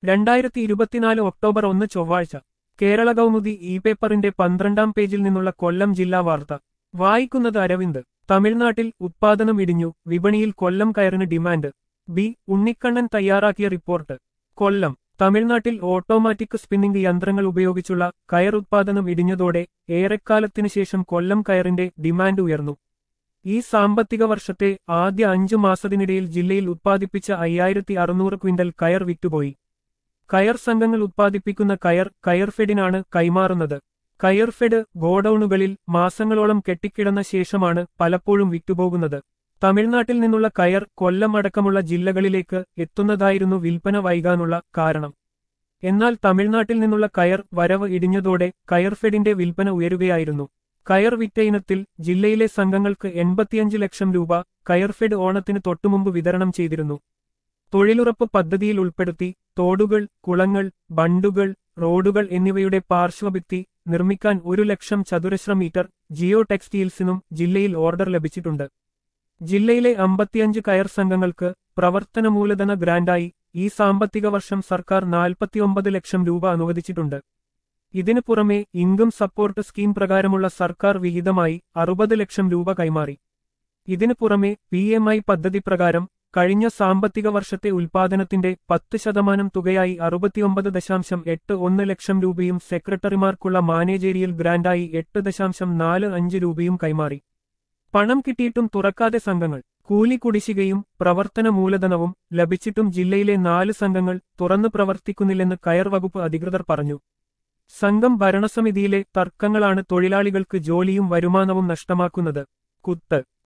രണ്ടായിരത്തി ഇരുപത്തിനാല് ഒക്ടോബർ ഒന്ന് ചൊവ്വാഴ്ച കേരള കൗമുദി ഇ പേപ്പറിന്റെ പന്ത്രണ്ടാം പേജിൽ നിന്നുള്ള കൊല്ലം ജില്ലാ വാർത്ത വായിക്കുന്നത് അരവിന്ദ് തമിഴ്നാട്ടിൽ ഉത്പാദനം ഇടിഞ്ഞു വിപണിയിൽ കൊല്ലം കയറിന് ഡിമാൻഡ് ബി ഉണ്ണിക്കണ്ണൻ തയ്യാറാക്കിയ റിപ്പോർട്ട് കൊല്ലം തമിഴ്നാട്ടിൽ ഓട്ടോമാറ്റിക് സ്പിന്നിംഗ് യന്ത്രങ്ങൾ ഉപയോഗിച്ചുള്ള കയർ ഉത്പാദനം ഇടിഞ്ഞതോടെ ഏറെക്കാലത്തിനു ശേഷം കൊല്ലം കയറിന്റെ ഡിമാൻഡ് ഉയർന്നു ഈ സാമ്പത്തിക വർഷത്തെ ആദ്യ അഞ്ചു മാസത്തിനിടയിൽ ജില്ലയിൽ ഉത്പാദിപ്പിച്ച അയ്യായിരത്തി അറുന്നൂറ് ക്വിന്റൽ കയർ വിറ്റുപോയി കയർ സംഘങ്ങൾ ഉത്പാദിപ്പിക്കുന്ന കയർ കയർഫെഡിനാണ് കൈമാറുന്നത് കയർഫെഡ് ഗോഡൌണുകളിൽ മാസങ്ങളോളം കെട്ടിക്കിടന്ന ശേഷമാണ് പലപ്പോഴും വിറ്റുപോകുന്നത് തമിഴ്നാട്ടിൽ നിന്നുള്ള കയർ കൊല്ലം അടക്കമുള്ള ജില്ലകളിലേക്ക് എത്തുന്നതായിരുന്നു വിൽപ്പന വൈകാനുള്ള കാരണം എന്നാൽ തമിഴ്നാട്ടിൽ നിന്നുള്ള കയർ വരവ് ഇടിഞ്ഞതോടെ കയർഫെഡിന്റെ വിൽപ്പന ഉയരുകയായിരുന്നു കയർ വിറ്റ ഇനത്തിൽ ജില്ലയിലെ സംഘങ്ങൾക്ക് എൺപത്തിയഞ്ച് ലക്ഷം രൂപ കയർഫെഡ് ഓണത്തിന് തൊട്ടുമുമ്പ് വിതരണം ചെയ്തിരുന്നു തൊഴിലുറപ്പ് പദ്ധതിയിൽ ഉൾപ്പെടുത്തി തോടുകൾ കുളങ്ങൾ ബണ്ടുകൾ റോഡുകൾ എന്നിവയുടെ പാർശ്വഭിത്തി നിർമ്മിക്കാൻ ഒരു ലക്ഷം ചതുരശ്ര മീറ്റർ ജിയോ ടെക്സ്റ്റൈൽസിനും ജില്ലയിൽ ഓർഡർ ലഭിച്ചിട്ടുണ്ട് ജില്ലയിലെ അമ്പത്തിയഞ്ച് കയർ സംഘങ്ങൾക്ക് പ്രവർത്തന മൂലധന ഗ്രാന്റായി ഈ സാമ്പത്തിക വർഷം സർക്കാർ നാൽപ്പത്തിയൊമ്പത് ലക്ഷം രൂപ അനുവദിച്ചിട്ടുണ്ട് ഇതിനു പുറമെ ഇൻകം സപ്പോർട്ട് സ്കീം പ്രകാരമുള്ള സർക്കാർ വിഹിതമായി അറുപത് ലക്ഷം രൂപ കൈമാറി ഇതിനു പുറമെ പി എം ഐ പദ്ധതി പ്രകാരം കഴിഞ്ഞ സാമ്പത്തിക വർഷത്തെ ഉൽപാദനത്തിന്റെ പത്ത് ശതമാനം തുകയായി അറുപത്തിയൊമ്പത് ദശാംശം എട്ട് ഒന്ന് ലക്ഷം രൂപയും സെക്രട്ടറിമാർക്കുള്ള മാനേജേരിയൽ ഗ്രാന്റായി എട്ട് ദശാംശം നാല് അഞ്ച് രൂപയും കൈമാറി പണം കിട്ടിയിട്ടും തുറക്കാതെ സംഘങ്ങൾ കൂലി കുടിശ്ശികയും പ്രവർത്തന മൂലധനവും ലഭിച്ചിട്ടും ജില്ലയിലെ നാല് സംഘങ്ങൾ തുറന്നു പ്രവർത്തിക്കുന്നില്ലെന്ന് കയർ വകുപ്പ് അധികൃതർ പറഞ്ഞു സംഘം ഭരണസമിതിയിലെ തർക്കങ്ങളാണ് തൊഴിലാളികൾക്ക് ജോലിയും വരുമാനവും നഷ്ടമാക്കുന്നത് കുത്ത്